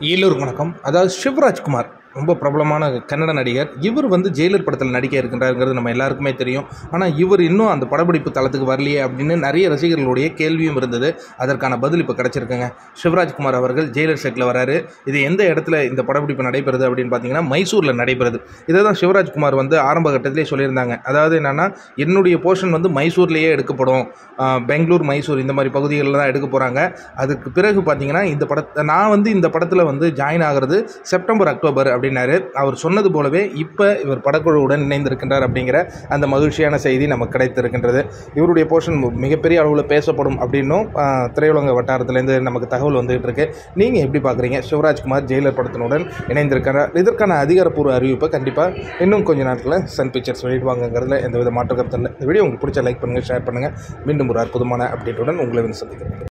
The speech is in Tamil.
எல்லோருக்கும் வணக்கம் அதாவது சிவராஜ்குமார் ரொம்ப பிரபலமான கன்னட நடிகர் இவர் வந்து ஜெயிலர் படத்தில் நடிக்க இருக்கின்றாருங்கிறது நம்ம எல்லாருக்குமே தெரியும் ஆனால் இவர் இன்னும் அந்த படப்பிடிப்பு தளத்துக்கு வரலையே அப்படின்னு நிறைய ரசிகர்களுடைய கேள்வியும் இருந்தது அதற்கான பதில் இப்போ கிடச்சிருக்குங்க சிவராஜ்குமார் அவர்கள் ஜெயிலர் செட்டில் வராரு இது எந்த இடத்துல இந்த படப்பிடிப்பு நடைபெறுது அப்படின்னு பார்த்தீங்கன்னா மைசூரில் நடைபெறுது இதை தான் சிவராஜ்குமார் வந்து ஆரம்ப கட்டத்திலே சொல்லியிருந்தாங்க அதாவது என்னென்னா என்னுடைய போர்ஷன் வந்து மைசூர்லேயே எடுக்கப்படும் ஆஹ் பெங்களூர் மைசூர் இந்த மாதிரி பகுதிகளில் தான் எடுக்க போகிறாங்க அதுக்கு பிறகு பார்த்தீங்கன்னா இந்த படத்தை நான் வந்து இந்த படத்தில் வந்து ஜாயின் ஆகிறது செப்டம்பர் அக்டோபர் அப்படின்னாரு அவர் சொன்னது போலவே இப்போ இவர் படக்குழுவுடன் இணைந்திருக்கின்றார் அப்படிங்கிற அந்த மகிழ்ச்சியான செய்தி நமக்கு கிடைத்திருக்கின்றது இவருடைய போர்ஷன் மிகப்பெரிய அளவில் பேசப்படும் அப்படின்னும் ஆஹ் திரையுலக வட்டாரத்துலேருந்து நமக்கு தகவல் வந்துகிட்டு இருக்கு நீங்கள் எப்படி பார்க்குறீங்க சிவராஜ்குமார் ஜெயிலர் படத்தினுடன் இணைந்திருக்கிறார் இதற்கான அதிகாரப்பூர்வ அறிவிப்பை கண்டிப்பாக இன்னும் கொஞ்ச நாட்களில் சன் பிக்சர்ஸ் வெளியிடுவாங்கங்கிறதுல எந்தவித மாற்று கருத்து இல்லை இந்த வீடியோ உங்களுக்கு பிடிச்ச லைக் பண்ணுங்கள் ஷேர் பண்ணுங்கள் மீண்டும் ஒரு அற்புதமான அப்டேட்டுடன் உங்களை வந்து சந்திக்கிறேன்